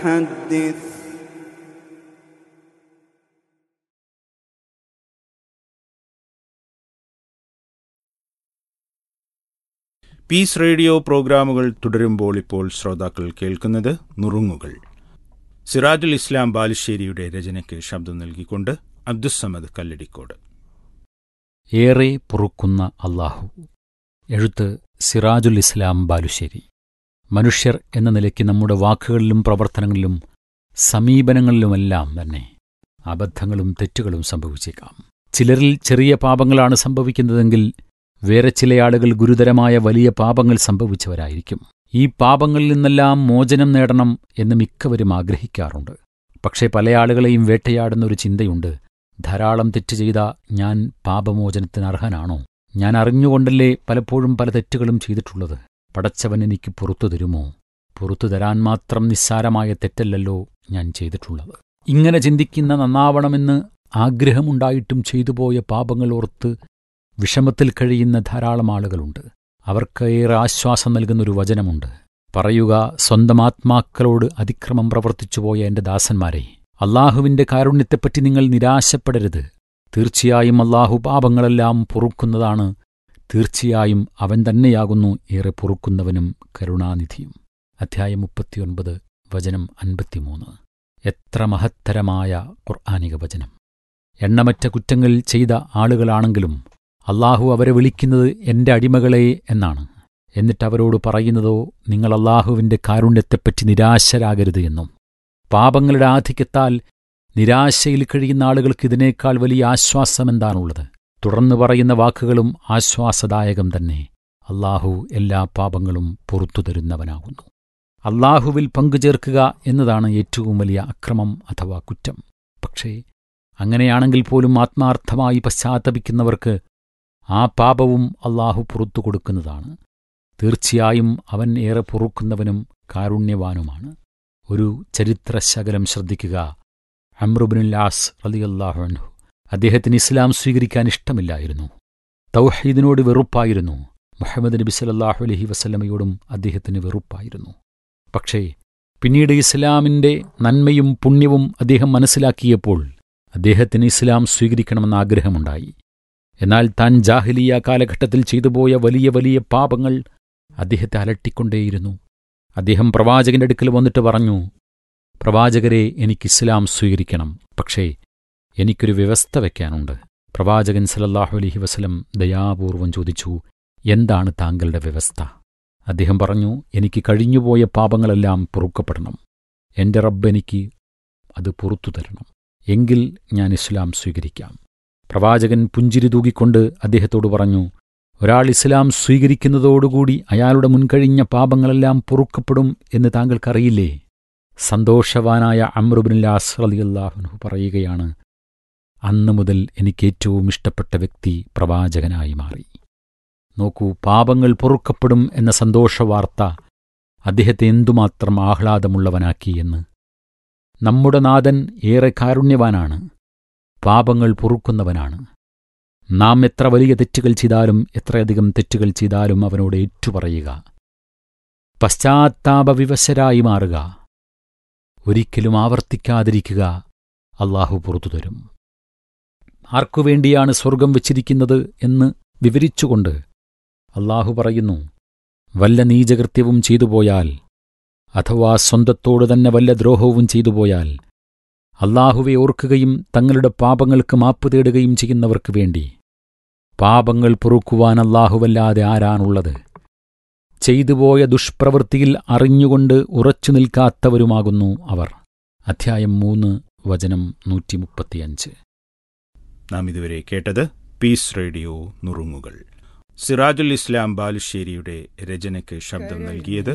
حدث piece radio പ്രോഗ്രാമുകൾ തുടരുമ്പോൾ ഇപ്പോൾ ശ്രോതാക്കൾ കേൾക്കുന്നത് നുറുങ്ങുകൾ സിറാജുൽ ഇസ്ലാം ബാലുശ്ശേരിയുടെ രചനയ്ക്ക് ശബ്ദം നൽകിക്കൊണ്ട് അബ്ദുസമദ് കല്ലടിക്കോട് ഏറെ പൊറുക്കുന്ന അള്ളാഹു എഴുത്ത് സിറാജുൽ ഇസ്ലാം ബാലുശ്ശേരി മനുഷ്യർ എന്ന നിലയ്ക്ക് നമ്മുടെ വാക്കുകളിലും പ്രവർത്തനങ്ങളിലും സമീപനങ്ങളിലുമെല്ലാം തന്നെ അബദ്ധങ്ങളും തെറ്റുകളും സംഭവിച്ചേക്കാം ചിലരിൽ ചെറിയ പാപങ്ങളാണ് സംഭവിക്കുന്നതെങ്കിൽ വേറെ ചില ആളുകൾ ഗുരുതരമായ വലിയ പാപങ്ങൾ സംഭവിച്ചവരായിരിക്കും ഈ പാപങ്ങളിൽ നിന്നെല്ലാം മോചനം നേടണം എന്ന് മിക്കവരും ആഗ്രഹിക്കാറുണ്ട് പക്ഷേ പല ആളുകളെയും വേട്ടയാടുന്ന ഒരു ചിന്തയുണ്ട് ധാരാളം തെറ്റ് ചെയ്ത ഞാൻ പാപമോചനത്തിന് അർഹനാണോ ഞാൻ അറിഞ്ഞുകൊണ്ടല്ലേ പലപ്പോഴും പല തെറ്റുകളും ചെയ്തിട്ടുള്ളത് പടച്ചവൻ എനിക്ക് പുറത്തു തരുമോ പുറത്തു തരാൻ മാത്രം നിസ്സാരമായ തെറ്റല്ലല്ലോ ഞാൻ ചെയ്തിട്ടുള്ളത് ഇങ്ങനെ ചിന്തിക്കുന്ന നന്നാവണമെന്ന് ആഗ്രഹമുണ്ടായിട്ടും ചെയ്തുപോയ പാപങ്ങൾ ഓർത്ത് വിഷമത്തിൽ കഴിയുന്ന ധാരാളം ആളുകളുണ്ട് അവർക്ക് ഏറെ ആശ്വാസം നൽകുന്നൊരു വചനമുണ്ട് പറയുക സ്വന്തം ആത്മാക്കളോട് അതിക്രമം പ്രവർത്തിച്ചുപോയ എന്റെ ദാസന്മാരെ അള്ളാഹുവിന്റെ കാരുണ്യത്തെപ്പറ്റി നിങ്ങൾ നിരാശപ്പെടരുത് തീർച്ചയായും അള്ളാഹു പാപങ്ങളെല്ലാം പൊറുക്കുന്നതാണ് തീർച്ചയായും അവൻ തന്നെയാകുന്നു ഏറെ പൊറുക്കുന്നവനും കരുണാനിധിയും അധ്യായം മുപ്പത്തിയൊൻപത് വചനം അൻപത്തിമൂന്ന് എത്ര മഹത്തരമായ ഖുർആാനിക വചനം എണ്ണമറ്റ കുറ്റങ്ങൾ ചെയ്ത ആളുകളാണെങ്കിലും അള്ളാഹു അവരെ വിളിക്കുന്നത് എന്റെ അടിമകളെ എന്നാണ് എന്നിട്ട് അവരോട് പറയുന്നതോ നിങ്ങൾ അള്ളാഹുവിന്റെ കാരുണ്യത്തെപ്പറ്റി നിരാശരാകരുത് എന്നും പാപങ്ങളുടെ ആധിക്യത്താൽ നിരാശയിൽ കഴിയുന്ന ആളുകൾക്ക് ഇതിനേക്കാൾ വലിയ ആശ്വാസമെന്താണുള്ളത് തുടർന്ന് പറയുന്ന വാക്കുകളും ആശ്വാസദായകം തന്നെ അള്ളാഹു എല്ലാ പാപങ്ങളും പുറത്തു തരുന്നവനാകുന്നു അള്ളാഹുവിൽ പങ്കുചേർക്കുക എന്നതാണ് ഏറ്റവും വലിയ അക്രമം അഥവാ കുറ്റം പക്ഷേ അങ്ങനെയാണെങ്കിൽ പോലും ആത്മാർത്ഥമായി പശ്ചാത്തപിക്കുന്നവർക്ക് ആ പാപവും അള്ളാഹു പുറത്തു കൊടുക്കുന്നതാണ് തീർച്ചയായും അവൻ ഏറെ പൊറുക്കുന്നവനും കാരുണ്യവാനുമാണ് ഒരു ചരിത്രശകലം ശ്രദ്ധിക്കുക അമ്രുബിനുല്ലാസ് റലിയല്ലാഹു അദ്ദേഹത്തിന് ഇസ്ലാം സ്വീകരിക്കാൻ ഇഷ്ടമില്ലായിരുന്നു തൗഹീദിനോട് വെറുപ്പായിരുന്നു മുഹമ്മദ് നബി സല്ലാഹു അലഹി വസല്ലമയോടും അദ്ദേഹത്തിന് വെറുപ്പായിരുന്നു പക്ഷേ പിന്നീട് ഇസ്ലാമിന്റെ നന്മയും പുണ്യവും അദ്ദേഹം മനസ്സിലാക്കിയപ്പോൾ അദ്ദേഹത്തിന് ഇസ്ലാം സ്വീകരിക്കണമെന്ന ആഗ്രഹമുണ്ടായി എന്നാൽ താൻ ജാഹിലിയ കാലഘട്ടത്തിൽ ചെയ്തുപോയ വലിയ വലിയ പാപങ്ങൾ അദ്ദേഹത്തെ അലട്ടിക്കൊണ്ടേയിരുന്നു അദ്ദേഹം പ്രവാചകന്റെ അടുക്കൽ വന്നിട്ട് പറഞ്ഞു പ്രവാചകരെ എനിക്ക് ഇസ്ലാം സ്വീകരിക്കണം പക്ഷേ എനിക്കൊരു വ്യവസ്ഥ വയ്ക്കാനുണ്ട് പ്രവാചകൻ സലല്ലാഹു അലഹി വസ്ലം ദയാപൂർവം ചോദിച്ചു എന്താണ് താങ്കളുടെ വ്യവസ്ഥ അദ്ദേഹം പറഞ്ഞു എനിക്ക് കഴിഞ്ഞുപോയ പാപങ്ങളെല്ലാം പൊറുക്കപ്പെടണം എന്റെ റബ്ബ് എനിക്ക് അത് പുറത്തു തരണം എങ്കിൽ ഞാൻ ഇസ്ലാം സ്വീകരിക്കാം പ്രവാചകൻ പുഞ്ചിരി തൂകിക്കൊണ്ട് അദ്ദേഹത്തോട് പറഞ്ഞു ഒരാൾ ഇസ്ലാം സ്വീകരിക്കുന്നതോടുകൂടി അയാളുടെ മുൻകഴിഞ്ഞ പാപങ്ങളെല്ലാം പൊറുക്കപ്പെടും എന്ന് താങ്കൾക്കറിയില്ലേ സന്തോഷവാനായ അമ്രുബിൻലാസ് അലിയല്ലാഹുനു പറയുകയാണ് അന്നു മുതൽ എനിക്കേറ്റവും ഇഷ്ടപ്പെട്ട വ്യക്തി പ്രവാചകനായി മാറി നോക്കൂ പാപങ്ങൾ പൊറുക്കപ്പെടും എന്ന സന്തോഷവാർത്ത അദ്ദേഹത്തെ എന്തുമാത്രം ആഹ്ലാദമുള്ളവനാക്കി എന്ന് നമ്മുടെ നാഥൻ ഏറെ കാരുണ്യവാനാണ് പാപങ്ങൾ പൊറുക്കുന്നവനാണ് നാം എത്ര വലിയ തെറ്റുകൾ ചെയ്താലും എത്രയധികം തെറ്റുകൾ ചെയ്താലും അവനോട് ഏറ്റുപറയുക പശ്ചാത്താപവിവശരായി മാറുക ഒരിക്കലും ആവർത്തിക്കാതിരിക്കുക അള്ളാഹു പുറത്തു തരും ആർക്കുവേണ്ടിയാണ് സ്വർഗം വച്ചിരിക്കുന്നത് എന്ന് വിവരിച്ചുകൊണ്ട് അള്ളാഹു പറയുന്നു വല്ല നീചകൃത്യവും ചെയ്തുപോയാൽ അഥവാ സ്വന്തത്തോട് തന്നെ വല്ല ദ്രോഹവും ചെയ്തുപോയാൽ അള്ളാഹുവെ ഓർക്കുകയും തങ്ങളുടെ പാപങ്ങൾക്ക് മാപ്പ് തേടുകയും ചെയ്യുന്നവർക്ക് വേണ്ടി പാപങ്ങൾ പൊറുക്കുവാൻ അള്ളാഹുവല്ലാതെ ആരാണുള്ളത് ചെയ്തുപോയ ദുഷ്പ്രവൃത്തിയിൽ അറിഞ്ഞുകൊണ്ട് ഉറച്ചു നിൽക്കാത്തവരുമാകുന്നു അവർ അധ്യായം മൂന്ന് വചനം നൂറ്റിമുപ്പത്തിയഞ്ച് നാം ഇതുവരെ കേട്ടത് പീസ് റേഡിയോ നുറുങ്ങുകൾ സിറാജുൽ ഇസ്ലാം ബാലുശ്ശേരിയുടെ രചനയ്ക്ക് ശബ്ദം നൽകിയത്